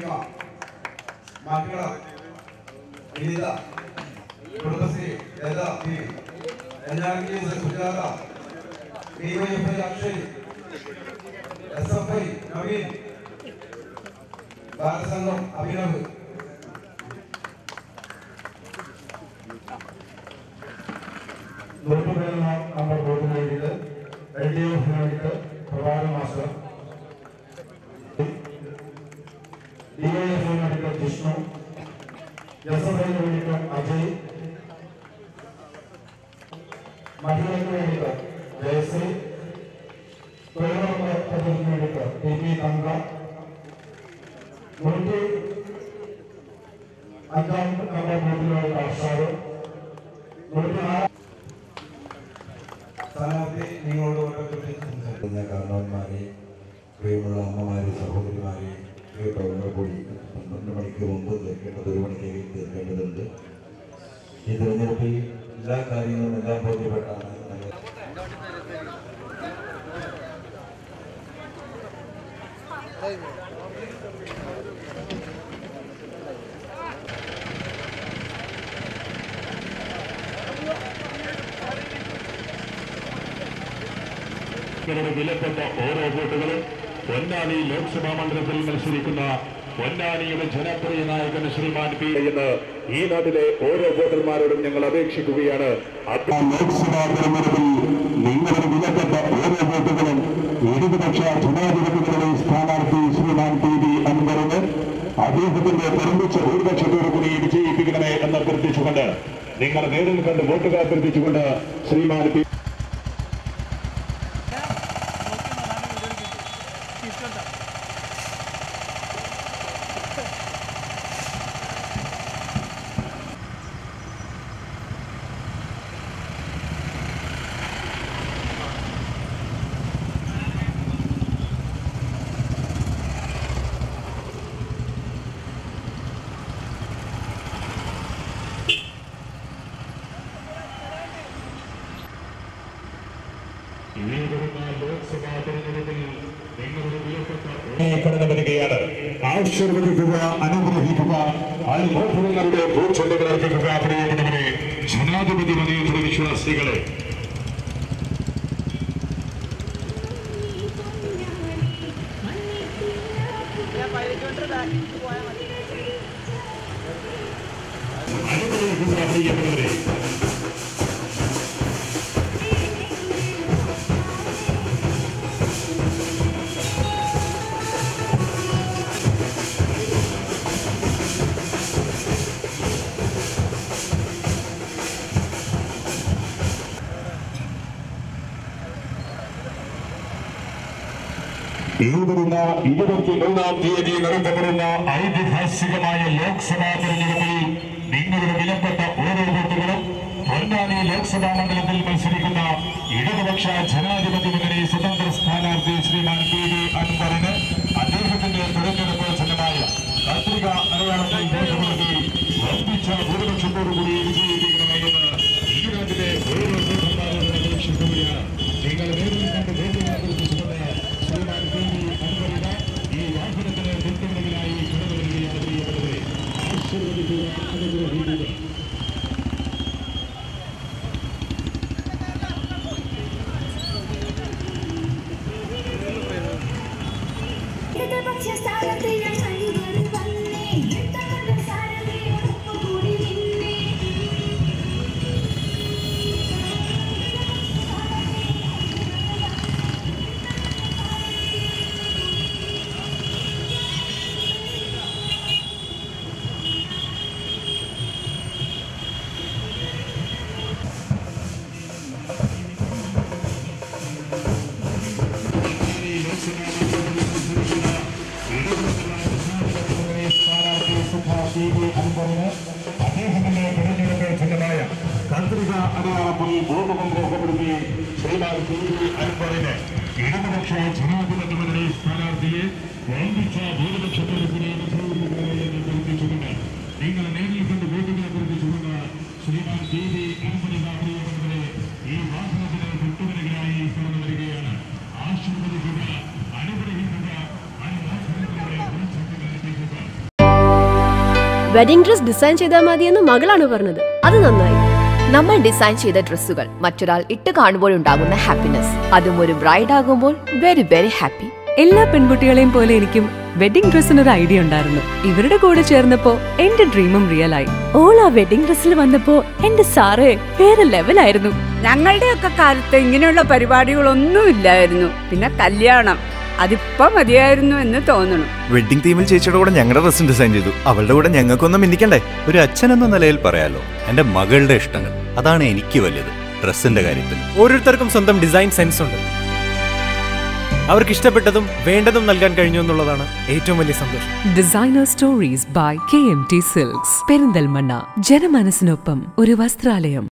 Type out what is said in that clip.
ഫാത്തിമ മക്കള Vinitha Kudumbashree Latha P N R K S Sujatha DYFI Akshay S F I Naveen Balasangham Abhinav നൂറുപേരുള്ള നമ്മുടെ ബോർഡിന് വേണ്ടിയിട്ട് എൽ ഡി എഫിന് വേണ്ടിയിട്ട് പ്രഭാത മാസ്റ്റർ ഡി ഐ എഫിന് വേണ്ടിയിട്ട് ജിഷ്ണു എസ് എഫ് ഐന് വേണ്ടിയിട്ട് അജയ് മഹിളയ്ക്ക് വേണ്ടിയിട്ട് ജയശ്രീ തൊഴിലുറപ്പ് പദ്ധതിക്ക് വേണ്ടിയിട്ട് ടി പി തങ്ക നൂറ്റി അഞ്ചാം നമ്പർ ബൂത്തിലുള്ള അർഷാദ് നൂറ്റി ആറ് സ്ഥാനാർത്ഥി നിങ്ങളോട് ഓരോരുത്തരും സംസാരിക്കും പറഞ്ഞ കാരണവന്മാരെ പ്രിയമുള്ള അമ്മമാരെ സഹോദരിമാരെ പ്രിയപ്പെട്ടവരുടെ കൂടി പന്ത്രണ്ട് മണിക്ക് മുമ്പ് തീർക്കേണ്ടത് ഒരു മണിക്ക് തീർക്കേണ്ടതുണ്ട് ഈ തെരഞ്ഞെടുപ്പിൽ എല്ലാ കാര്യങ്ങളും എല്ലാം ബോധ്യപ്പെട്ടാണ് ഞങ്ങൾ നിങ്ങളുടെ വിലപ്പെട്ട ഓരോ വോട്ടുകളും പൊന്നാനി ലോക്സഭാ മണ്ഡലത്തിൽ മത്സരിക്കുന്ന പൊന്നാനിയുടെ ജനപ്രിയ നായകൻ ശ്രീമാൻ പി എന്ന് ഈ നാട്ടിലെ ഓരോ വോട്ടർമാരോടും ഞങ്ങൾ അപേക്ഷിക്കുകയാണ് ലോക്സഭാ തെരഞ്ഞെടുപ്പിൽ നിങ്ങളുടെ വിലപ്പെട്ട ഓരോ വോട്ടുകളും ഇടതുപക്ഷ ജനാധിപത്യങ്ങളുടെ സ്ഥാനാർത്ഥി ശ്രീമാൻ പി വി അൻവറിന് അദ്ദേഹത്തിന്റെ നിർമ്മിച്ച ഭൂരിപക്ഷത്തോടു കൂടി വിജയിപ്പിക്കണമേ എന്ന് അഭ്യർത്ഥിച്ചുകൊണ്ട് നിങ്ങൾ നേരിൽ കണ്ട് വോട്ടുകൾ അഭ്യർത്ഥിച്ചുകൊണ്ട് ശ്രീമാൻ പി ഈ വരുന്ന ലോക്സഭാ തെരഞ്ഞെടുപ്പിൽ നിങ്ങളുടെ വിലപ്പെട്ട കടന്നു വരികയാണ് ആശീർവദിക്കുക അനുഗ്രഹിക്കുക അനുഭവങ്ങളുടെ ഭൂചൊല്ലുകൾ അർപ്പിക്കുക പ്രിയപ്പെട്ടവരെ ജനാധിപതി മതേതര വിശ്വാസികളെ അനുഗ്രഹിക്കുക പ്രിയപ്പെട്ടവരെ ഈ വരുന്ന ഇരുപത്തി മൂന്നാം തീയതി നടത്തപ്പെടുന്ന ഐതിഹാസികമായ ലോക്സഭാ തെരഞ്ഞെടുപ്പിൽ നിങ്ങളുടെ വിലപ്പെട്ട ഓരോ വോട്ടുകളും പൊന്നാനി ലോക്സഭാ മണ്ഡലത്തിൽ മത്സരിക്കുന്ന ഇടതുപക്ഷ ജനാധിപത്യ മുന്നണി സ്വതന്ത്ര സ്ഥാനാർത്ഥി ശ്രീമാൻ പി വി അൻവറിന് അദ്ദേഹത്തിന്റെ തെരഞ്ഞെടുപ്പ് ചിഹ്നമായ പത്രിക അടയാളത്തിൽ വോട്ട് നൽകി വർദ്ധിച്ച ഭൂരിപക്ഷത്തോടുകൂടി വിജയിപ്പിക്കണമെന്ന് ഈ നാട്ടിലെ ഓരോ വോട്ടർമാരോട് അപേക്ഷിക്കുകയാണ് നിങ്ങൾ നേരിൽ കണ്ട് വോട്ടുകൾ അഭ്യർത്ഥിച്ചുകൊണ്ട് ശ്രീമാൻ പി വി അൻവറിന് ഈ വാഹനത്തിന് തൊട്ടുമുന്നിലായി കടന്നു വരികയാണ് പ്രിയപ്പെട്ടവരെ ആശീർവദിക്കുക അനുഗ്രഹിക്കുക ഇടതുപക്ഷ സ്ഥാനാർത്ഥികൾ അണികൾ വന്നേ ഇടതുപക്ഷ സാരഥിയോടൊപ്പം കൂടി നിന്നേ അദ്ദേഹത്തിന്റെ തെരഞ്ഞെടുപ്പ് ചിഹ്നമായ കത്രിക അടയാളത്തിൽ വോട്ടുകൾ രേഖപ്പെടുത്തി ശ്രീമാൻ പി വി അൻവറിന് ഇടതുപക്ഷ ജനാധിപത്യ മുന്നണി സ്ഥാനാർത്ഥിയെ വമ്പിച്ച ഭൂരിപക്ഷത്തോടു കൂടി വിജയിപ്പിക്കുകയെന്ന് അഭ്യർത്ഥിച്ചുകൊണ്ട് നിങ്ങൾ നേരിൽ കണ്ട് വോട്ടുകൾ അഭ്യർത്ഥിച്ചുകൊണ്ട് ശ്രീമാൻ പി വി അൻവറി പ്രിയപ്പെട്ടവരെ ഈ വാഹനത്തിന് തൊട്ടുവരികയായി കടന്നു വരികയാണ് ആശീർവദിക്കുക അനുഗ്രഹിക്കുക അനുവാസനങ്ങളുടെ വിളിച്ചു വെഡിങ് ഡ്രസ് ഡിസൈൻ ചെയ്താൽ മതിയെന്ന് മകളാണ് പറഞ്ഞത് അത് നന്നായി നമ്മൾ ഡിസൈൻ ചെയ്ത ഡ്രസ്സുകൾ മറ്റൊരാൾ ഇട്ട് കാണുമ്പോഴുണ്ടാകുന്ന ഹാപ്പിനെസ് അതും ഒരു ബ്രൈഡ് ആകുമ്പോൾ വെരി വെരി ഹാപ്പി എല്ലാ പെൺകുട്ടികളെയും പോലെ എനിക്കും വെഡിംഗ് ഡ്രസ്സിന് ഒരു ഐഡിയ ഉണ്ടായിരുന്നു ഇവരുടെ കൂടെ ചേർന്നപ്പോ എന്റെ ഡ്രീമും റിയൽ ആയി ഓൾ ആ വെഡിംഗ് ഡ്രസ്സിൽ വന്നപ്പോ എന്റെ സാറേ വേറെ ലെവലായിരുന്നു ഞങ്ങളുടെയൊക്കെ കാലത്ത് ഇങ്ങനെയുള്ള പരിപാടികളൊന്നും ഇല്ലായിരുന്നു പിന്നെ കല്യാണം അതിപ്പോ മതിയായിരുന്നു എന്ന് തോന്നണം വെഡിങ് തീമിൽ ചേച്ചിയുടെ കൂടെ ഞങ്ങളുടെ ഡ്രസ്സും ഡിസൈൻ ചെയ്തു അവളുടെ കൂടെ ഞങ്ങൾക്കൊന്നും മിന്നിക്കണ്ടേ ഒരു അച്ഛൻ എന്ന നിലയിൽ പറയാലോ എന്റെ മകളുടെ ഇഷ്ടങ്ങൾ അതാണ് എനിക്ക് വലുത് ഡ്രസ്സിന്റെ കാര്യത്തിൽ ഓരോരുത്തർക്കും സ്വന്തം ഡിസൈൻ സെൻസ് ഉണ്ട് അവർക്ക് ഇഷ്ടപ്പെട്ടതും വേണ്ടതും നൽകാൻ കഴിഞ്ഞു എന്നുള്ളതാണ് ഏറ്റവും വലിയ സന്തോഷം designer stories by K M T silks Perinthalmanna ജനമനസ്സിനൊപ്പം ഒരു വസ്ത്രാലയം